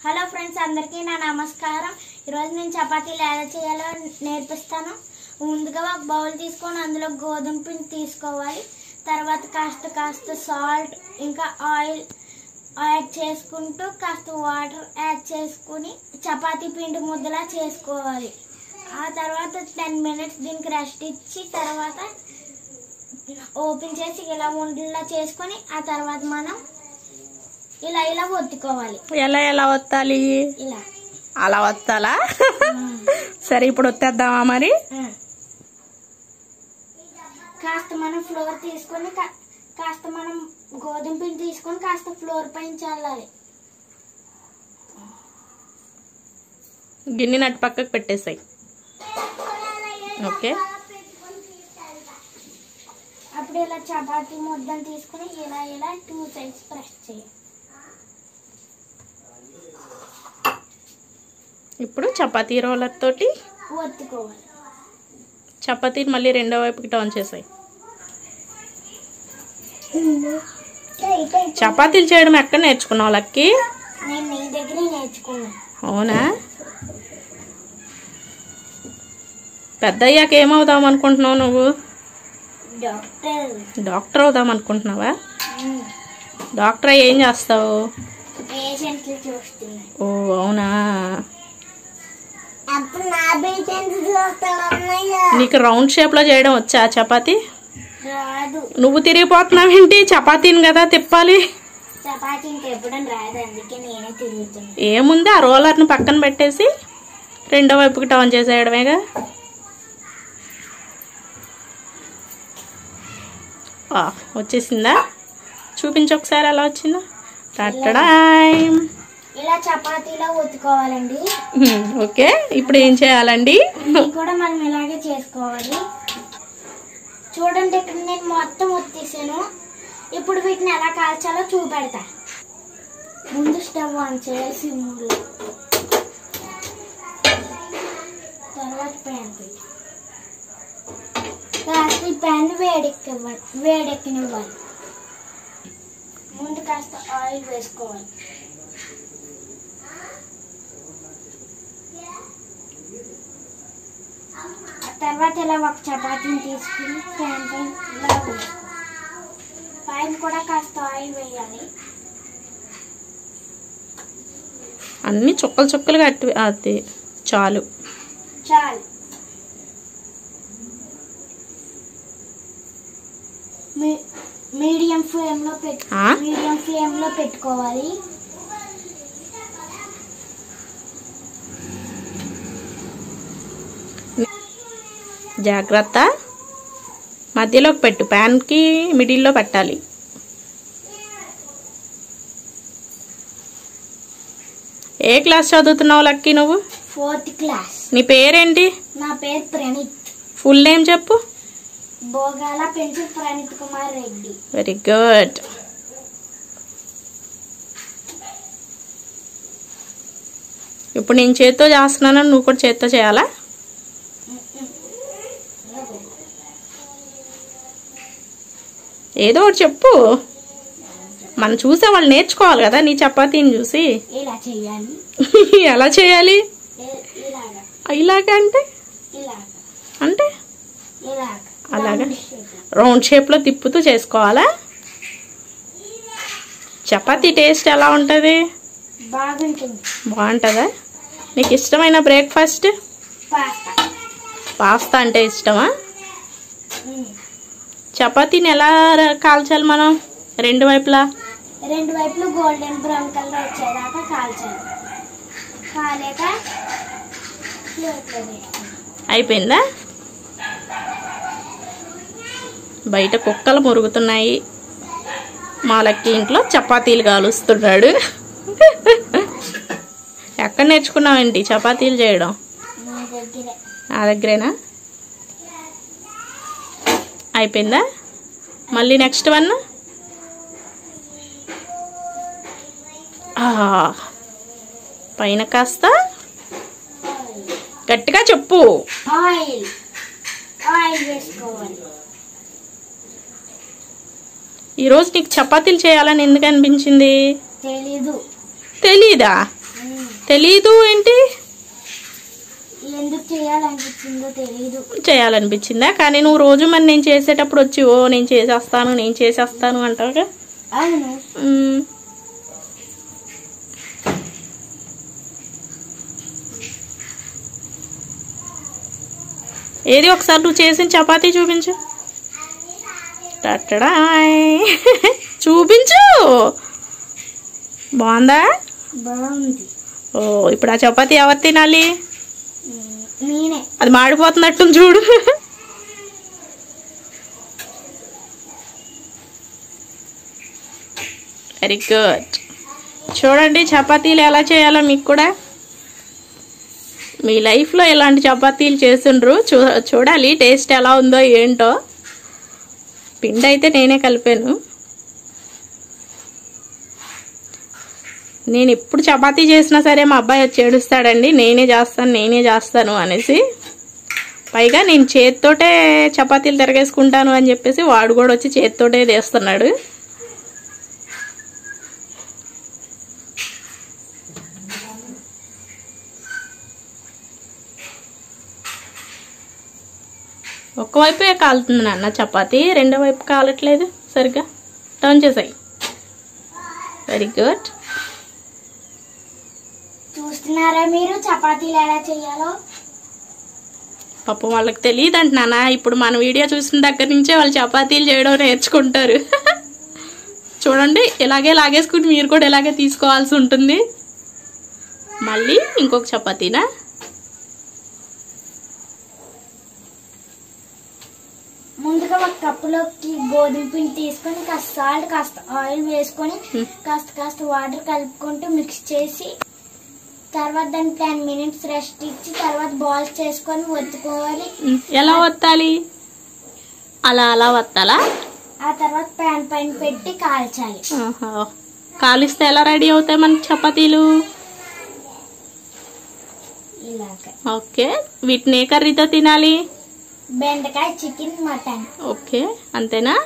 Hello friends అందరికీ నా నమస్కారం ఈరోజు నేను చపాతీలు ఎలా చేయాలో నేర్పిస్తాను ముందుగా ఒక బౌల్ తీసుకొని అందులో గోధుమ పిండి తీసుకోవాలి తర్వాత కాస్త కాస్త సాల్ట్ ఇంకా ఆయిల్ యాడ్ చేసుకుంటూ కాస్త వాటర్ యాడ్ చేసుకుని చపాతీ పిండి ముద్దలా చేసుకోవాలి ఆ తర్వాత టెన్ మినిట్స్ దీనికి రెస్ట్ ఇచ్చి తర్వాత ఓపెన్ చేసి ఇలా ఉండలా చేసుకొని ఆ తర్వాత మనం ఇలా ఇలా ఒత్తుకోవాలి ఎలా ఎలా వత్తాలి ఇలా అలా వత్తాలా సరే ఇప్పుడు వత్తేద్దామా మరి కాస్త మనం ఫ్లోర్ తీసుకొని కా- కాస్త మనం గోధుమ పిండి తీసుకొని కాస్త ఫ్లోర్ పైన చల్లాలి గిన్నె నట్టు పక్కకు పెట్టేసాయి ఓకే అప్పుడు ఇలా చపాతీ ముద్దను తీసుకొని ఇలా ఇలా టూ సైడ్స్ ప్రెస్ చేయాలి ఇప్పుడు చపాతీ రోలర్ తోటి ఒత్తుకోవాలి చపాతీని మళ్ళీ రెండో వైపుకి టర్న్ చేసాయి చపాతీలు చేయడం ఎక్కడ నేర్చుకున్నావు లక్కి నేను నీ దగ్గరే నేర్చుకున్నాను అవునా పెద్ద అయ్యాక ఏమవుదాం అనుకుంటున్నావు నువ్వు డాక్టర్ డాక్టర్ అవుదాం అనుకుంటున్నావా డాక్టర్ అయ్యి ఏం చేస్తావు పేషెంట్లు చూస్తున్నాను ఓ అవునా అప్పుడు నా పేషెంట్స్ చూస్తాను నీకు రౌండ్ షేప్లో చేయడం వచ్చా చపాతీ రాదు నువ్వు తిరిగిపోతున్నావేంటి చపాతీని కదా తిప్పాలి చపాతీ ఇంకెప్పుడు రాదు అందుకే నేనే తిరుగుతున్నాను ఏముంది ఆ రోలర్ని పక్కన పెట్టేసి రెండో వైపుకి టర్న్ చేసేయడమేగా ఆ, వచ్చేసిందా చూపించు ఒకసారి ఎలా వచ్చిందో టట్టడాయ్ ఇలా చపాతీలో ఒత్తుకోవాలండి ఓకే ఇప్పుడు ఏం చేయాలండి ఇది కూడా మనం ఇలాగే చేసుకోవాలి చూడండి ఇక్కడ నేను మొత్తం ఒత్తేసాను ఇప్పుడు వీటిని ఎలా కాల్చాలో చూపెడతా ముందు స్టవ్ ఆన్ చేయాలి సిమ్లో తర్వాత ప్యాన్ పెట్టి కాస్త ఈ ప్యాన్ వేడెక్కివ్వాలి వేడెక్కనివ్వాలి ముందు కాస్త ఆయిల్ వేసుకోవాలి ఆ తర్వాత ఇలా ఒక చపాతీని తీసుకుని ప్యాన్ పైన ఇలా వేసుకోవాలి పైన కూడా కాస్త ఆయిల్ వేయాలి అన్ని చుక్కలు చుక్కలుగా అట్టి అది చాలు చాలు మీ- మీడియం ఫ్లేమ్ లో పెట్టు ఆ? మీడియం ఫ్లేమ్ లో పెట్టుకోవాలి జాగ్రత్త మధ్యలోకి పెట్టు ప్యాన్కి మిడిల్లో పెట్టాలి ఏ క్లాస్ చదువుతున్నావు లక్కీ నువ్వు ఫోర్త్ క్లాస్ నీ పేరేంటి నా పేరు ప్రణీత్ ఫుల్ నేమ్ చెప్పు భోగాల పెంచి ప్రణీత్ కుమార్ రెడ్డి వెరీ గుడ్ ఇప్పుడు నేను చేత్తో చేస్తున్నాను నువ్వు కూడా చేత్తో చేయాలా ఏదో ఒకటి చెప్పు మనం చూసే వాళ్ళు నేర్చుకోవాలి కదా నీ చపాతీని చూసి ఇలా చేయాలి ఎలా చేయాలి ఇ- ఇలాగా ఇలాగ అంటే ఇలాగా అంటే ఇలాగా అలాగా? Round shape లో. రౌండ్ షేప్లో తిప్పుతూ చేసుకోవాలా చపాతీ టేస్ట్ ఎలా ఉంటుంది బాగుంటుంది బాగుంటుందా నీకు ఇష్టమైన బ్రేక్ఫాస్ట్ పాస్తా పాస్తా అంటే ఇష్టమా ఉమ్. చపాతీని ఎలా ర- కాల్చాలి మనం రెండు వైపులా రెండు వైపులు గోల్డెన్ బ్రౌన్ కలర్ వచ్చేదాకా కాల్చాలి కాలేక ప్లేట్లో వేసుకోవాలి. అయిపోయిందా బయట కుక్కలు మురుగుతున్నాయి మా లక్కీ ఇంట్లో చపాతీలు కాలుస్తున్నాడు ఎక్కడ నేర్చుకున్నావేంటి చపాతీలు చేయడం నా దగ్గరే నా దగ్గరేనా అయిపోయిందా మళ్ళీ నెక్స్ట్ వన్ ఆ, పైన కాస్త గట్టిగా చెప్పు ఆయిల్ ఆయిల్ వేసుకోవాలి ఈరోజు నీకు చపాతీలు చేయాలని ఎందుకు అనిపించింది తెలీదు తెలీదా ఉమ్. తెలీదు ఏంటి ఎందుకు చేయాలనిపించిందో తెలియదు చేయాలనిపించిందా కానీ నువ్వు రోజు మరి నేను చేసేటప్పుడు వచ్చి ఓ నేను చేసేస్తాను నేను చేసేస్తాను అంటావుగా అవును మ్మ్. ఏది ఒకసారి నువ్వు చేసిన చపాతీ చూపించు టట్టడాయ్. చూపించు బాగుందా బాగుంది ఓ ఇప్పుడు ఆ చపాతీ ఎవరు తినాలి ఉమ్, నేనే అది మాడిపోతున్నట్టు చూడు వెరీ గుడ్ చూడండి చపాతీలు ఎలా చేయాలో మీకు కూడా మీ లైఫ్లో ఇలాంటి చపాతీలు చేసిండ్రు చూ చూడాలి టేస్ట్ ఎలా ఉందో ఏంటో పిండి అయితే నేనే కలిపాను నేను ఎప్పుడు చపాతీ చేసినా సరే మా అబ్బాయి వచ్చి ఏడుస్తాడండి నేనే చేస్తాను నేనే చేస్తాను అనేసి పైగా నేను చేత్తోటే చపాతీలు తిరగేసుకుంటాను అని చెప్పేసి వాడు కూడా వచ్చి చేత్తోటే తీస్తున్నాడు ఒక్కవైపే కాలుతుంది నాన్న చపాతీ రెండో వైపు కాలట్లేదు సరిగ్గా టర్న్ చేసాయి వెరీ గుడ్ చూస్తున్నారా మీరు చపాతీలు ఎలా చేయాలో పాపం వాళ్ళకి తెలియదు అంటున్నానా ఇప్పుడు మన వీడియో చూసిన దగ్గర నుంచే వాళ్ళు చపాతీలు చేయడం నేర్చుకుంటారు చూడండి ఇలాగే లాగేసుకుని మీరు కూడా ఇలాగే తీసుకోవాల్సి ఉంటుంది మళ్ళీ ఇంకొక చపాతీనా ముందుగా ఒక కప్పులోకి గోధుమ పిండి తీసుకొని కాస్త సాల్ట్ కాస్త ఆయిల్ వేసుకొని Hmm. కాస్త కాస్త వాటర్ కలుపుకుంటూ మిక్స్ చేసి తర్వాత దాన్ని టెన్ మినిట్స్ రెస్ట్ ఇచ్చి తర్వాత బాల్స్ చేసుకొని ఒత్తుకోవాలి ఉమ్, ఎలా వత్తాలి అలా అలా వత్తాలా ఆ తర్వాత ప్యాన్ పైన పెట్టి కాల్చాలి ఆహా. కాలిస్తే ఎలా రెడీ అవుతాయి మనకి చపాతీలు ఇలాగ ఓకే వీటిని ఏ కర్రీతో తినాలి బెండకాయ చికెన్ మటన్ ఓకే అంతేనా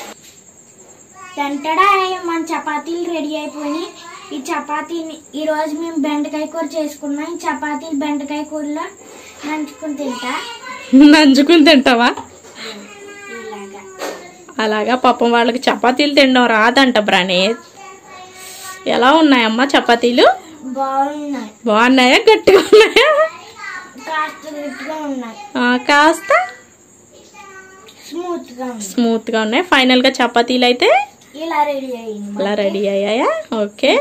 వెంటనే మన చపాతీలు రెడీ అయిపోయినాయి ఈ చపాతీని ఈ రోజు మేము బెండకాయ కూర చేసుకున్నాం ఈ చపాతీలు బెండకాయ కూరలో నంచుకుని తింటా నంచుకుని తింటావా ఇలాగా అలాగా పాపం వాళ్ళకి చపాతీలు తినడం రాదంట ప్రణీత్ ఎలా ఉన్నాయమ్మా చపాతీలు బాగున్నాయి బాగున్నాయా గట్టిగా ఉన్నాయా కాస్త గట్టిగా ఉన్నాయి ఆ, కాస్త స్మూత్ గా ఉంది స్మూత్ గా ఉన్నాయి ఫైనల్ గా చపాతీలు అయితే ఇలా రెడీ అయింది అలా రెడీ అయ్యాయా ఓకే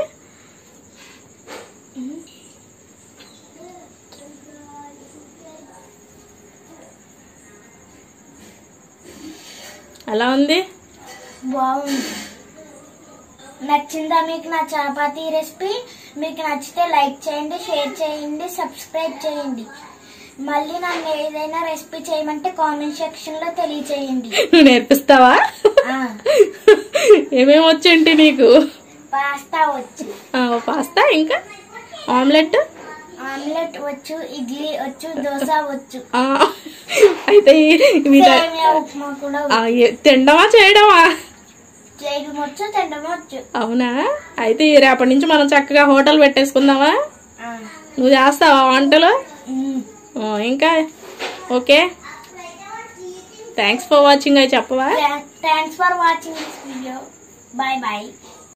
ఎలా ఉంది బాగుంది నచ్చిందా మీకు నా చపాతీ రెసిపీ మీకు నచ్చితే లైక్ చేయండి షేర్ చేయండి సబ్స్క్రైబ్ చేయండి మళ్ళీ నన్ను ఏదైనా రెసిపీ చేయమంటే కామెంట్ సెక్షన్ లో తెలియచేయండి నువ్వు నేర్పిస్తావా ఆ, ఏమేమి వచ్చేంటి నీకు పాస్తా వచ్చు ఆ, పాస్తా ఇంకా ఆమ్లెట్ ఆమ్లెట్ వచ్చు ఇడ్లీ వచ్చు దోశ వచ్చు ఆ, అయితే ఇవి సేమియా ఉప్మా కూడా ఆ, ఏ- తినడమా చేయడమా చేయడం వచ్చు తినడం వచ్చు అవునా అయితే ఈ రేపటి నుంచి మనం చక్కగా హోటల్ పెట్టేసుకుందామా ఆ, నువ్వు చేస్తావా వంటలు ఉమ్. ఆ, ఇంకా ఓకే థ్యాంక్స్ ఫర్ వాచింగ్ అవి చెప్పవా Thanks for watching this video. Bye bye.